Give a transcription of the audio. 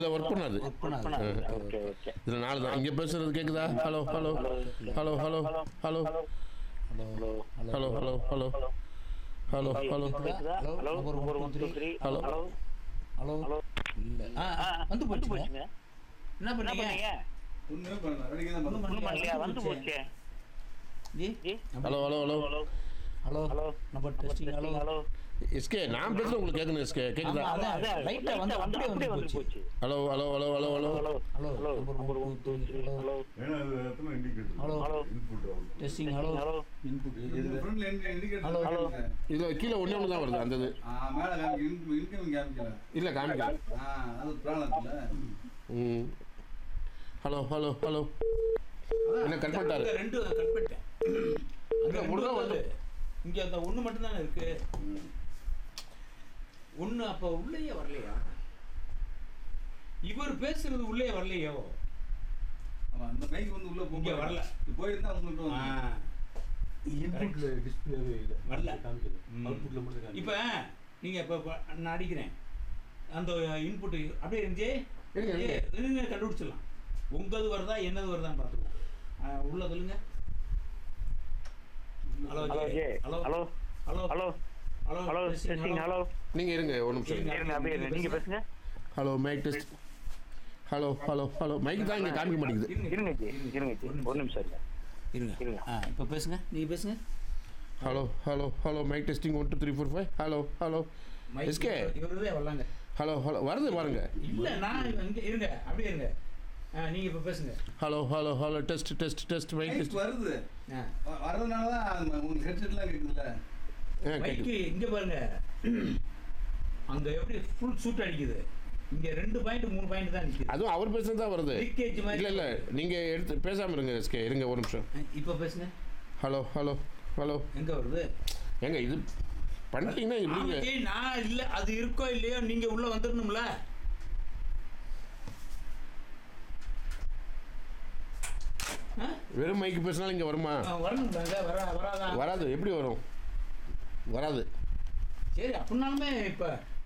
Work பண்ணாது பண்ணாது. Okay okay இதில் நாலு தான் இங்கே பேசுறது கேட்குதா hello hello hello hello hello hello hello hello hello hello hello கேக்குதா hello, hello number number one, one two, two three hello. Hello hello hello இல்ல ஆ ஆ, ஆ, வந்து வந்து போச்சுங்க போச்சுங்க என்ன என்ன பண்ணீங்க பண்ணீங்க ஒண்ணுமே பண்ணல வேடிக்கை தான் ஒண்ணும் பார்த்தோம். ஒண்ணும் பண்ணலையா வந்து வந்து போச்சே. போச்சே ஜி ஜி hello hello hello hello hello hello number testing hello hello SK நான் பேசுறது உங்களுக்கு கேட்கணும் எஸ்கே கேட்குதா ஆமா. அதான், அதான் லைட்டா வந்து அப்படியே வந்து போச்சு. Hello hello hello hello hello hello hello hello number number one one two two three three hello ஏன்னா அது எத்தனை indicator? ஹலோ ஹலோ Input ஆகும். டெஸ்டிங் ஹலோ ஹலோ இன்புட் உங்க front ல என்ன indicator ஹலோ. ஹலோ. காமிக்குது? இதில் கீழே ஒன்றே ஒன்று தான் வருது அந்த இது ஆ, மேல காமிக்குது. In- incoming காமிக்கல. இல்லை காமிக்கல ஆ, அது problem இருக்குல்ல? ம் ஹலோ ஹலோ ஹலோ என்ன கட் பண்ணிட்டாரு அங்க ரெண்டு கட் பண்ணிட்டேன் அங்க இல்ல, ரெண்டு ஒண்ணு தான் வந்தது. இங்க அந்த ஒண்ணு மட்டும் தானே இருக்கு ஒண்ணு அப்ப உள்ளேயே வரலையா இவர் பேசுறது உள்ளே வரலையோ ஆமா, அந்த mic வந்து உள்ள போக இங்க வரல. இது போயிருந்தா உங்கள்ட்ட ஆ. வந்து இன்புட்ல டிஸ்பிளேவே இல்லை வரல. காமிக்குது ம். அவுட்புட்ல மட்டும் காமிக்குது இப்ப நீங்க இப்ப இப்ப நான் அடிக்கிறேன் அந்த இன்புட் அப்படியே இருந்துச்சு இருங்க, இருங்க. இருங்க கண்டுபிடிச்சிடலாம் உங்கது வருதா என்னது வருதான்னு பார்த்துக்கலாம் ஆ, உள்ள சொல்லுங்க ஹலோ ஹலோ ஜே hello hello hello hello hello hello testing hello நீங்கள் இருங்க ஒரு நிமிஷம் இருங்க. இருங்க அப்படியே இருங்க நீங்க பேசுங்க hello mic test hello hello hello mic தான் இங்கே காமிக்க மாட்டேங்குது இருங்க ஜி இருங்க ஜி ஒரு நிமிஷம் இருங்க இருங்க இருங்க. ஆ இப்போ பேசுங்க நீங்க பேசுங்க hello hello hello mic testing one two three four five hello hello SK இவருதே வரலாங்க ஹலோ ஹலோ வருது பாருங்க இல்ல நான் இங்க இருங்க அப்படியே இருங்க ஆ, நீங்க இப்ப பேசுங்க hello hello hello test test test mic mic test வருது ஆ. வ- வர்றதுனால தான் அந்த உங்களுக்கு headsetலாம் கேக்குதுல்ல? ஆ மைக்கு கேட்குது இங்க பாருங்க அங்க எப்படி ஃபுல் சூட் அடிக்குது இங்க ரெண்டு பாயிண்ட் மூணு பாயிண்ட் தான் நிக்குது அதுவும் அவர் பேசுறது தான் வருது லீக்கேஜ் மாதிரி இல்லை இல்லை நீங்கள் எடுத்து பேசாமல் இருங்க எஸ்கே இருங்க ஒரு நிமிஷம் ஆ, இப்ப பேசுங்க ஹலோ ஹலோ ஹலோ எங்க வருது ஏங்க இது பண்ணிட்டீங்கன்னா எப்படிங்க ஆமா, ஏய், நான் இல்ல அது இருக்கோ இல்லையோ நீங்க உள்ள வந்துடணும்ல ஆ? வெறும் மைக்கு பேசினாலும் இங்கே வருமா ஆ, வரணும்லாங்க வர வராதா வராது எப்படி வரும் வராது சரி அப்படின்னாலுமே இப்ப